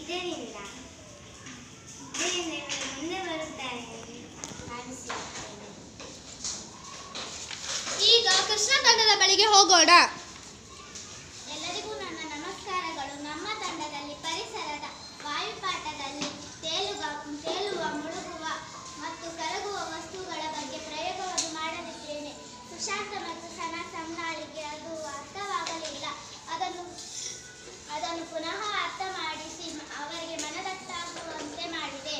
ಇದರಿಂದ ಇದರಿಂದ ಇವರು ಮುಂದೆ ಬರುತ್ತಾರೆ ಎಂದು ಭಾವಿಸುತ್ತೇನೆ ಈಗ ಕೃಷ್ಣ ತಂಡದ ಬಳಿಗೆ ಹೋಗೋಣ ಎಲ್ಲರಿಗೂ ನನ್ನ ನಮಸ್ಕಾರಗಳು ನಮ್ಮ ತಂಡದಲ್ಲಿ ಪರಿಸರದ ವಾಯುಪಾಠದಲ್ಲಿ ತೇಲುವ ತೇಲುವ ಮುಳುಗುವ ಮತ್ತು ಕರಗುವ ವಸ್ತುಗಳ ಬಗ್ಗೆ ಪ್ರಯೋಗವನ್ನು ಮಾಡಲಿದ್ದೇನೆ ಸುಶಾಂತ ಮತ್ತು ಸನ ಸಂನಾಳಿಗೆ ಅದು ಅರ್ಥವಾಗಲಿಲ್ಲ ಅದನ್ನು ಅದನ್ನು ಪುನಃ ಅರ್ಥ ಮಾಡಿಸಿ ಅವರಿಗೆ ಮನದಟ್ಟಾಗುವಂತೆ ಮಾಡಿದೆ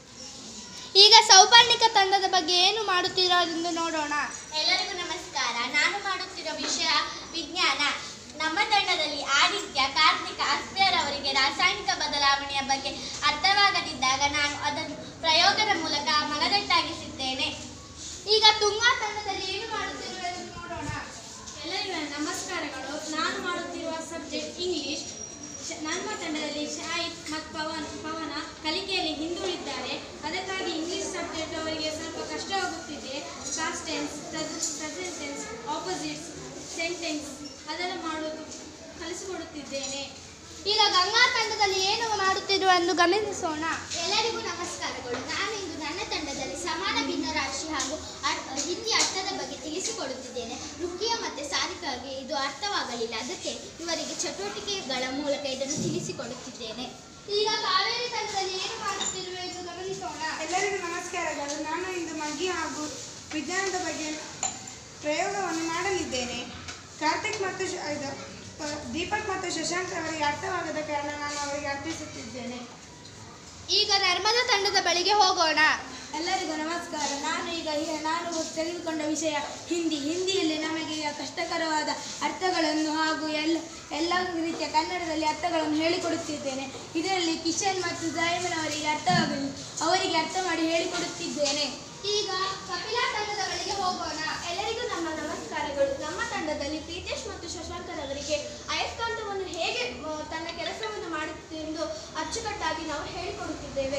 ಈಗ ಸೌಪರ್ಣಿಕ ತಂಡದ ಬಗ್ಗೆ ಏನು ಮಾಡುತ್ತಿರೋದೆಂದು ನೋಡೋಣ ಎಲ್ಲರಿಗೂ ನಮಸ್ಕಾರ ನಾನು ಮಾಡುತ್ತಿರುವ ವಿಷಯ ವಿಜ್ಞಾನ ನಮ್ಮ ತಂಡದಲ್ಲಿ ಆದಿತ್ಯ ಕಾರ್ತಿಕ ಅಸ್ಪೇರ್ ಅವರಿಗೆ ರಾಸಾಯನಿಕ ಬದಲಾವಣೆಯ ಬಗ್ಗೆ ಅರ್ಥವಾಗದಿದ್ದಾಗ ನಾನು ಅದನ್ನು ಪ್ರಯೋಗದ ಮೂಲಕ ಮನದಟ್ಟಾಗಿಸಿದ್ದೇನೆ ಈಗ ತುಂಗಾ ತಂಡದಲ್ಲಿ ಏನು ಮಾಡುತ್ತಿರುವುದೆಂದು ನೋಡೋಣ ಎಲ್ಲರಿಗೂ ನನ್ನ ನಮಸ್ಕಾರಗಳು ನಾನು ಮಾಡುತ್ತಿರುವ ಸಬ್ಜೆಕ್ಟ್ ಇಂಗ್ಲಿಷ್ ಶ- ನಮ್ಮ ತಂಡದಲ್ಲಿ ಶಾಹಿದ್ ಮತ್ತು ಪವನ್ ಪವನ ಕಲಿಕೆಯಲ್ಲಿ ಹಿಂದುಳಿದ್ದಾರೆ ಅದಕ್ಕಾಗಿ ಇಂಗ್ಲಿಷ್ ಸಬ್ಜೆಕ್ಟ್ ಅವರಿಗೆ ಸ್ವಲ್ಪ ಕಷ್ಟವಾಗುತ್ತಿದೆ cost tense present tense opposites sentence ಅದನ್ನು ಮಾಡುವುದು ಕಲಿಸಿಕೊಡುತ್ತಿದ್ದೇನೆ ಈಗ ಗಂಗಾ ತಂಡದಲ್ಲಿ ಏನು ಮಾಡುತ್ತಿರುವೆಂದು ಗಮನಿಸೋಣ ಎಲ್ಲರಿಗೂ ನಮಸ್ಕಾರಗಳು ನಾನು ಇಂದು ನನ್ನ ತಂಡದಲ್ಲಿ ಸಮಾನ ಭಿನ್ನರಾಶಿ ಹಾಗೂ ಅರ್- ಹಿಂದಿ ಅರ್ಥದ ಬಗ್ಗೆ ತಿಳಿಸಿಕೊಡುತ್ತಿದ್ದೇನೆ ರುಕಿಯ ಮತ್ತು ಸಾರಿಕಾಗೆ ಇದು ಅರ್ಥವಾಗಲಿಲ್ಲ ಅದಕ್ಕೆ ಇವರಿಗೆ ಚಟುವಟಿಕೆಗಳ ಮೂಲಕ ಇದನ್ನು ತಿಳಿಸಿಕೊಡುತ್ತಿದ್ದೇನೆ ಈಗ ಕಾವೇರಿ ತಂಡದಲ್ಲಿ ಏನು ಮಾಡುತ್ತಿರುವೆಂದು ಗಮನಿಸೋಣ ಎಲ್ಲರಿಗೂ ನಮಸ್ಕಾರಗಳು ನಾನು ಇಂದು ಮಗ್ಗಿ ಹಾಗೂ ವಿಜ್ಞಾನದ ಬಗ್ಗೆ ಪ್ರಯೋಗವನ್ನು ಮಾಡಲಿದ್ದೇನೆ ಕಾರ್ತಿಕ್ ಮತ್ತು ಶ- ಇದು, ಪ- ದೀಪಕ್ ಮತ್ತು ಶಶಾಂಕ್ ಅವರಿಗೆ ಅರ್ಥವಾಗದ ಕಾರಣ ನಾನು ಅವರಿಗೆ ಅರ್ಥಿಸುತ್ತಿದ್ದೇನೆ ಈಗ ನರ್ಮದಾ ತಂಡದ ಬಳಿಗೆ ಹೋಗೋಣ ಎಲ್ಲರಿಗೂ ನಮಸ್ಕಾರ ನಾನು ಈಗ ಹಿ- ನಾನು ತೆಗೆದುಕೊಂಡ ವಿಷಯ ಹಿಂದಿ ಹಿಂದಿಯಲ್ಲಿ ನಮಗೆ ಈಗ ಕಷ್ಟಕರವಾದ ಅರ್ಥಗಳನ್ನು ಹಾಗೂ ಎಲ್ಲ ಎಲ್ಲ ರೀತಿಯ ಕನ್ನಡದಲ್ಲಿ ಅರ್ಥಗಳನ್ನು ಹೇಳಿಕೊಡುತ್ತಿದ್ದೇನೆ ಇದರಲ್ಲಿ ಕಿಶನ್ ಮತ್ತು ಜಾಯಮನ್ ಅವರಿಗೆ ಅರ್ಥವಾಗಲಿ ಅವರಿಗೆ ಅರ್ಥ ಮಾಡಿ ಹೇಳಿಕೊಡುತ್ತಿದ್ದೇನೆ ಈಗ ಕಪಿಲಾ ತಂಡದ ಬಳಿಗೆ ಹೋಗೋಣ ಎಲ್ಲರಿಗೂ ನಮ್ಮ ನಮಸ್ಕಾರಗಳು ನಮ್ಮ ತಂಡದಲ್ಲಿ ಪ್ರೀತೇಶ್ ಮತ್ತು ಶಶಾಂಕರವರಿಗೆ ಅಯಸ್ಕಾಂತವನ್ನು ಹೇಗೆ ಆ, ತನ್ನ ಕೆಲಸವನ್ನು ಮಾಡುತ್ತೆ ಎಂದು ಅಚ್ಚುಕಟ್ಟಾಗಿ ನಾವು ಹೇಳಿಕೊಡುತ್ತಿದ್ದೇವೆ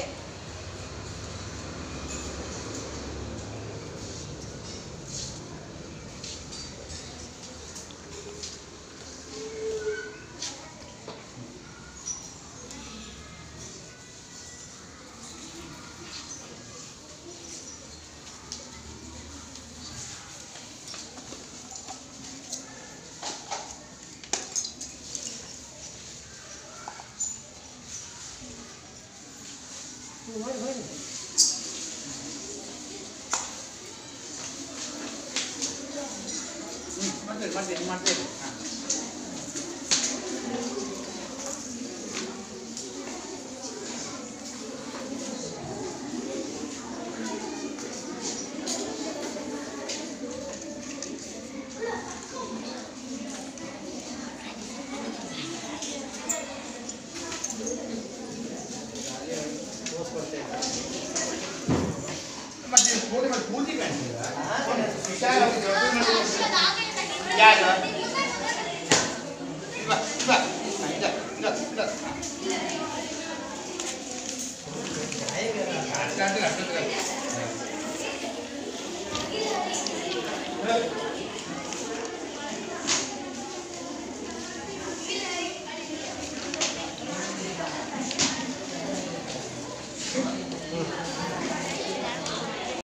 ಮಾಡ್ತೇವೆ ಮಾಡ್ತೇವೆ ಮಾಡ್ತೇವೆ ಹಾಂ ಮತ್ತೆ ಗೋಡೆ ಮಾಡಿ ಪೂರ್ತಿ ಕಾಣ್ತೀರಾ ವಿಶಾಲವಾಗಿ ದೊಡ್ಡ ಮಾಡಿ- ಯಾರು ಇಲ್ಲ ಇಲ್ಲ ಹಾಂ, ಇಲ್ಲ ಇಲ್ಲ ಇಲ್ಲ ಅಷ್ಟಾದ್ರೆ ಅಷ್ಟೊತ್ತಿಗೆ